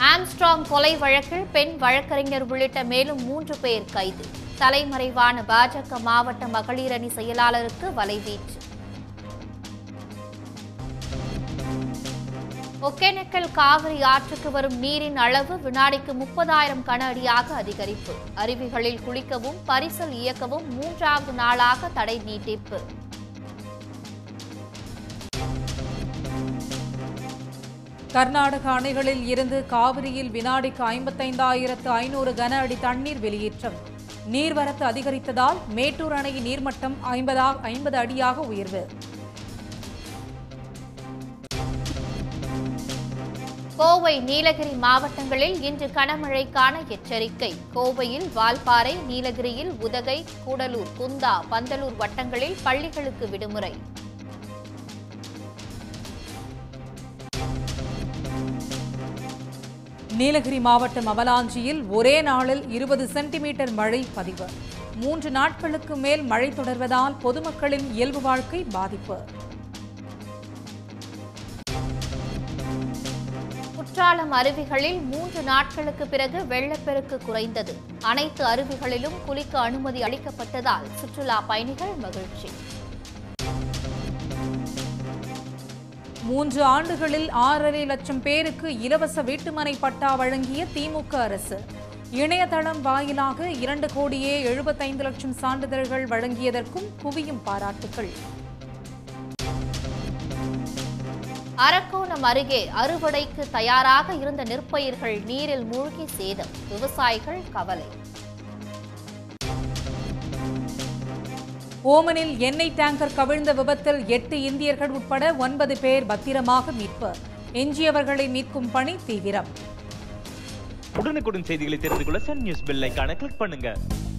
Armstrong கொலை வழக்கில் பெண் வழக்கறிஞர் உள்ளிட்ட மேலும் மூன்று பேர் கைது தலைமறைவான பாஜக மாவட்ட மகளிர் அணி செயலாளருக்கு வலைவீச்சு ஒகேனக்கல் காவிரி ஆற்றுக்கு வரும் நீரின் அளவு வினாடிக்கு முப்பதாயிரம் கன அடியாக அதிகரிப்பு அருவிகளில் குளிக்கவும் பரிசல் இயக்கவும் மூன்றாவது நாளாக தடை நீட்டிப்பு கர்நாடக அணைகளில் இருந்து காவிரியில் வினாடிக்கு ஐம்பத்தைந்தாயிரத்து ஐநூறு கன அடி தண்ணீர் வெளியேற்றம் நீர்வரத்து அதிகரித்ததால் மேட்டூர் அணையின் நீர்மட்டம் ஐம்பதா ஐம்பது அடியாக உயர்வு கோவை நீலகிரி மாவட்டங்களில் இன்று கனமழைக்கான எச்சரிக்கை கோவையில் வால்பாறை நீலகிரியில் உதகை கூடலூர் குந்தா பந்தலூர் வட்டங்களில் பள்ளிகளுக்கு விடுமுறை நீலகிரி மாவட்டம் அவலாஞ்சியில் ஒரே நாளில் இருபது சென்டிமீட்டர் மழை பதிவு மூன்று நாட்களுக்கு மேல் மழை தொடர்வதால் பொதுமக்களின் இயல்பு வாழ்க்கை பாதிப்பு குற்றாலம் அருவிகளில் மூன்று நாட்களுக்கு பிறகு வெள்ளப்பெருக்கு குறைந்தது அனைத்து அருவிகளிலும் குளிக்க அனுமதி அளிக்கப்பட்டதால் சுற்றுலா பயணிகள் மகிழ்ச்சி மூன்று ஆண்டுகளில் ஆறரை லட்சம் பேருக்கு இலவச வீட்டுமனை பட்டா வழங்கிய திமுக அரசு இணையதளம் வாயிலாக இரண்டு கோடியே எழுபத்தைந்து லட்சம் சான்றிதழ்கள் வழங்கியதற்கும் குவியும் பாராட்டுகள் அரக்கோணம் அருகே அறுவடைக்கு தயாராக இருந்த நெற்பயிர்கள் நீரில் மூழ்கி சேதம் விவசாயிகள் கவலை ஓமனில் எண்ணெய் டேங்கர் கவிழ்ந்த விபத்தில் எட்டு இந்தியர்கள் உட்பட ஒன்பது பேர் பத்திரமாக மீட்பு எஞ்சியவர்களை மீட்கும் பணி தீவிரம் உடனுக்குடன் செய்திகளை தெரிந்து கொள்ள சன் நியூஸ் பெல் ஐகானை கிளிக் பண்ணுங்க